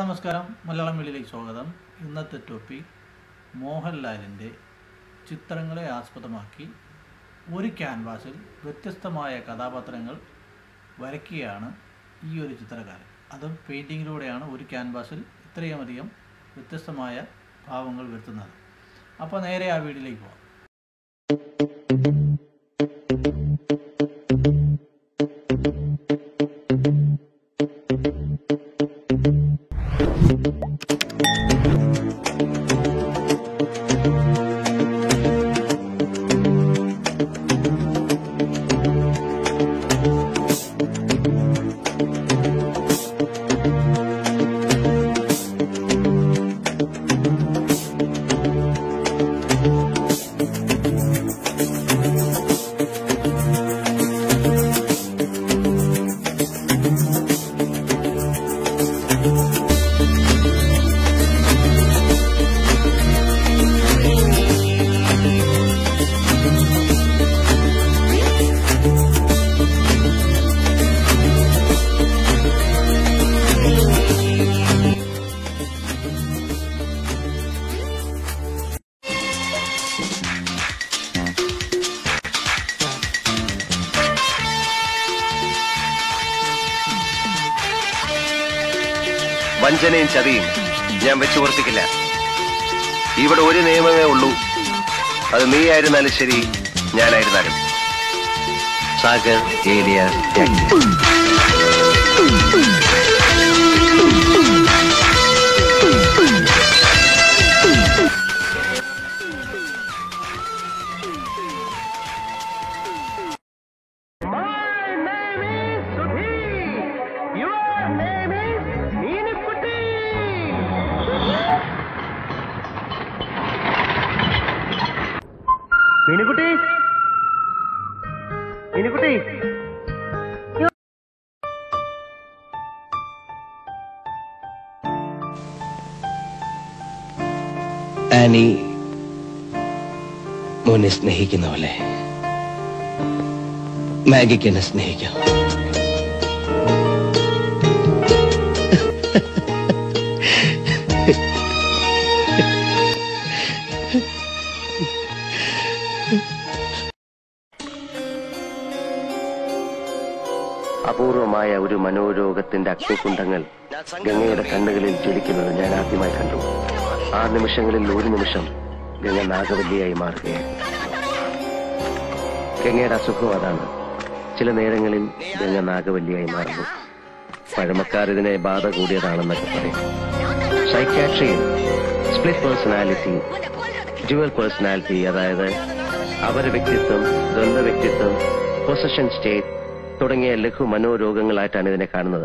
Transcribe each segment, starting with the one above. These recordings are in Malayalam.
നമസ്കാരം മലയാളം വെളിയിലേക്ക് സ്വാഗതം ഇന്നത്തെ ടോപ്പിക് മോഹൻലാലിൻ്റെ ചിത്രങ്ങളെ ആസ്പദമാക്കി ഒരു ക്യാൻവാസിൽ വ്യത്യസ്തമായ കഥാപാത്രങ്ങൾ വരയ്ക്കുകയാണ് ഈ ഒരു ചിത്രകാരൻ അതും പെയിൻറ്റിങ്ങിലൂടെയാണ് ഒരു ക്യാൻവാസിൽ ഇത്രയും അധികം വ്യത്യസ്തമായ ഭാവങ്ങൾ വരുത്തുന്നത് അപ്പോൾ നേരെ ആ വീഡിയോയിലേക്ക് പോകാം വഞ്ചനയും ചതിയും ഞാൻ വെച്ചു ഓർപ്പിക്കില്ല ഇവിടെ ഒരു നിയമമേ ഉള്ളൂ അത് നീ ആയിരുന്നാലും ശരി ഞാനായിരുന്നാലും സാഗർ ഏലിയ ജാക്കി. മീനുകുട്ടി മീനുകുട്ടി ആനി മോനെ സ്നേഹിക്കുന്ന പോലെ മാഗിക്ക് എന്നെ സ്നേഹിക്കാം അപൂർവമായ ഒരു മനോരോഗത്തിന്റെ അഗ്നികുണ്ഡങ്ങൾ ഗംഗയുടെ കണ്ണുകളിൽ ജ്വലിക്കുന്നത് ഞാൻ ആദ്യമായി കണ്ടു ആ നിമിഷങ്ങളിൽ ഒരു നിമിഷം ഗംഗ നാഗവല്ലിയായി മാറുകയായിരുന്നു ഗംഗയുടെ അസുഖം അതാണ് ചില നേരങ്ങളിൽ ഗംഗ നാഗവല്ലിയായി മാറുന്നു പഴമക്കാർ ഇതിനെ ബാധ കൂടിയതാണെന്നൊക്കെ പറയും സൈക്കാട്രിയിൽ സ്പ്ലിറ്റ് പേഴ്സണാലിറ്റി ഡ്യുവൽ പേഴ്സണാലിറ്റി അതായത് അവര വ്യക്തിത്വം ദ്വന്ദ്വ വ്യക്തിത്വം പൊസഷൻ സ്റ്റേറ്റ് തുടങ്ങിയ ലഘു മനോരോഗങ്ങളായിട്ടാണ് ഇതിനെ കാണുന്നത്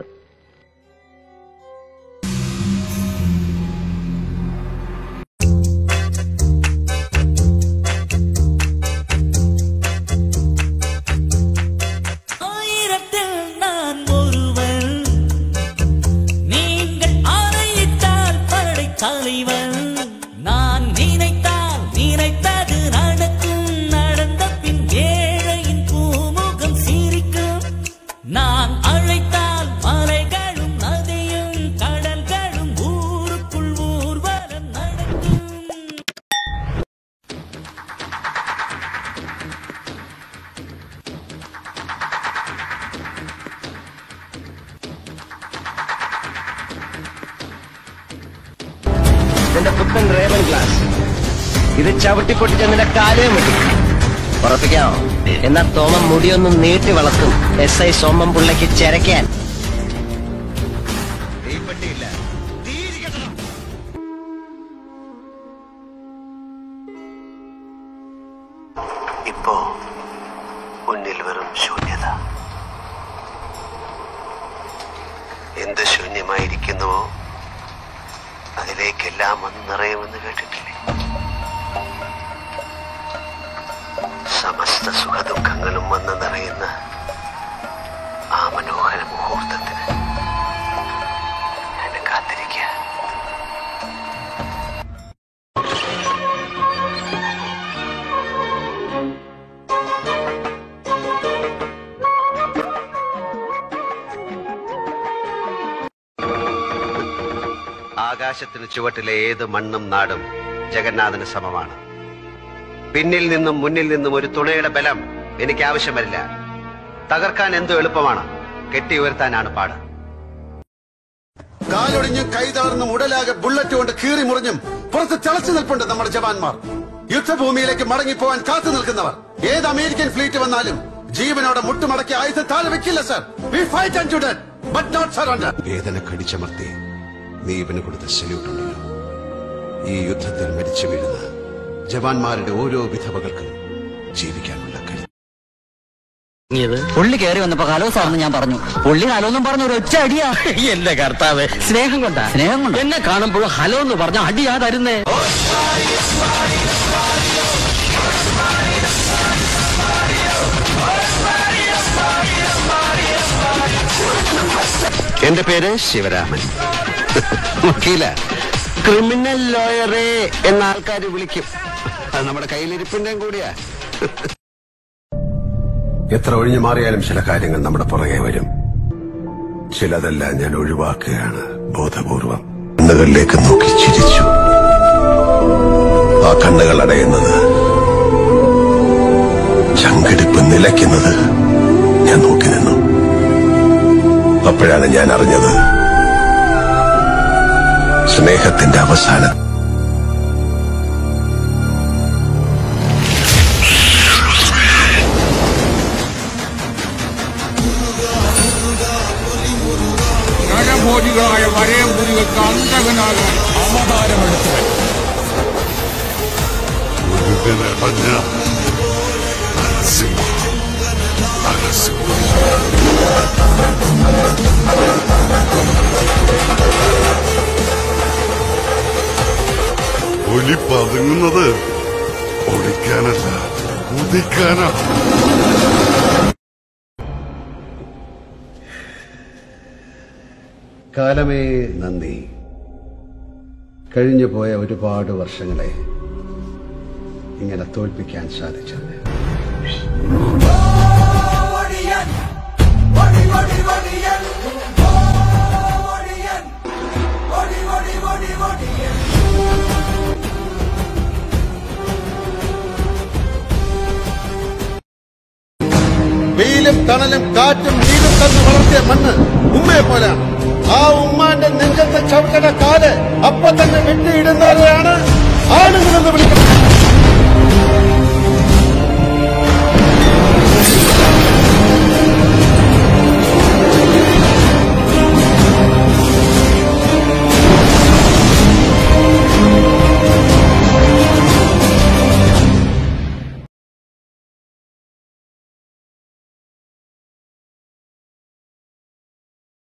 ஆயிரத்தில் நான் ஒருவன் நீங்கள் ஆணையிட்டால் படை தலைவன் நான் நினைத்தால் நினைத்தது நடக்கும் நடந்த பின் ஏழையின் பூமுகம் சிரிக்கும் நான் அழைத்தால் மலைகளும் நதியும் கடல்களும் ஊருக்குள் ஊர்வலம் நடக்கும் നിന്റെ പുത്തൻ റേബൻ ഗ്ലാസ് ഇത് ചവിട്ടിപ്പൊട്ടിച്ച് നിന്റെ കാലേ മുടി ഉറപ്പിക്കാമോ എന്നാ തോമം മുടിയൊന്നും നീട്ടി വളർത്തും എസ് ഐ സോമം പിള്ളയ്ക്ക് ചെരക്കാൻ ഇപ്പോ മുന്നിൽ വെറും ശൂന്യത എന്ത് ശൂന്യമായിരിക്കുന്നുവോ അതിലേക്കെല്ലാം വന്ന് നിറയുമെന്ന് കേട്ടിട്ടില്ലേ സമസ്ത സുഖദുഃഖങ്ങളും വന്ന് നിറയുന്ന ആ മനോഹര മുഹൂർത്തത്തിന് ഞാൻ കാത്തിരിക്കുക ആകാശത്തിന് ചുവട്ടിലെ ഏത് മണ്ണും നാടും ജഗന്നാഥന് സമമാണ് പിന്നിൽ നിന്നും മുന്നിൽ നിന്നും ഒരു തുണയുടെ ബലം എനിക്ക് ആവശ്യം വരില്ല തകർക്കാൻ എന്തോ എളുപ്പമാണ് കെട്ടി ഉയർത്താനാണ് പാട് കാലൊടിഞ്ഞും കൈ തളർന്നും ഉടലാകെ ബുള്ളറ്റ് കൊണ്ട് കീറി മുറിഞ്ഞും പുറത്ത് തിളച്ചു നിൽപ്പുണ്ട് നമ്മുടെ ജവാന്മാർ യുദ്ധഭൂമിയിലേക്ക് മടങ്ങിപ്പോവാൻ കാത്തു നിൽക്കുന്നവർ ഏത് അമേരിക്കൻ ഫ്ലീറ്റ് വന്നാലും ജീവനോടെ മുട്ടുമടക്കി ആയുധം താഴെ വെക്കില്ല sir we fight and dead but not surrender വേദന കടിച്ചമർത്തി നീ ഇവന് കൊടുത്ത സല്യൂട്ട് ഉണ്ടല്ലോ ഈ യുദ്ധത്തിൽ മരിച്ചു വീഴുന്ന ജവാന്മാരുടെ ഓരോ വിധവകൾക്കും ജീവിക്കാനുള്ള കരുത്ത് പുള്ളി കയറി വന്നപ്പോ ഹലോ സാറിന് ഞാൻ പറഞ്ഞു പുള്ളി ഹലോ എന്നും പറഞ്ഞ ഒരു ഒറ്റ അടിയാ എന്റെ കർത്താവ് സ്നേഹം കൊണ്ടാ സ്നേഹം കൊണ്ട് എന്നെ കാണുമ്പോഴും ഹലോ എന്ന് പറഞ്ഞ അടിയാ തരുന്നേ എന്റെ പേര് ശിവരാമൻ വക്കീല ക്രിമിനൽ ലോയറെ എന്ന ആൾക്കാർ വിളിക്കും അത് നമ്മുടെ കയ്യിലിരിപ്പിന്റെയും കൂടിയാ എത്ര ഒഴിഞ്ഞു മാറിയാലും ചില കാര്യങ്ങൾ നമ്മുടെ പുറകെ വരും ചിലതെല്ലാം ഞാൻ ഒഴിവാക്കുകയാണ് ബോധപൂർവം കണ്ണുകളിലേക്ക് നോക്കി ചിരിച്ചു ആ കണ്ണുകൾ അടയുന്നത് ചങ്കടിപ്പ് നിലയ്ക്കുന്നത് ഞാൻ നോക്കി നിന്നു അപ്പോഴാണ് ഞാൻ അറിഞ്ഞത് സ്നേഹത്തിന്റെ അവസാനം നരഭോജികളായ വരയമ്പുലികൾക്ക് അന്തകനാകാൻ അവതാരമെടുത്തവൻ ഒലി പതുങ്ങുന്നത് ഒളിക്കാനല്ല കുതിക്കാനാ കാലമേ നന്ദി കഴിഞ്ഞു പോയ ഒരുപാട് വർഷങ്ങളെ ഇങ്ങനെ തോൽപ്പിക്കാൻ സാധിച്ചത് വെയിലും തണലും കാറ്റും നീരും തന്ന് വളർത്തിയ മണ്ണ് ഉമ്മയെ പോലെയാണ് ആ ഉമ്മാന്റെ നെഞ്ചത്തെ ചവിട്ടണ കാല് അപ്പൊ തന്നെ വെട്ടിയിടുന്നവരെയാണ് ആണുങ്ങളെന്ന് വിളിക്കുന്നത്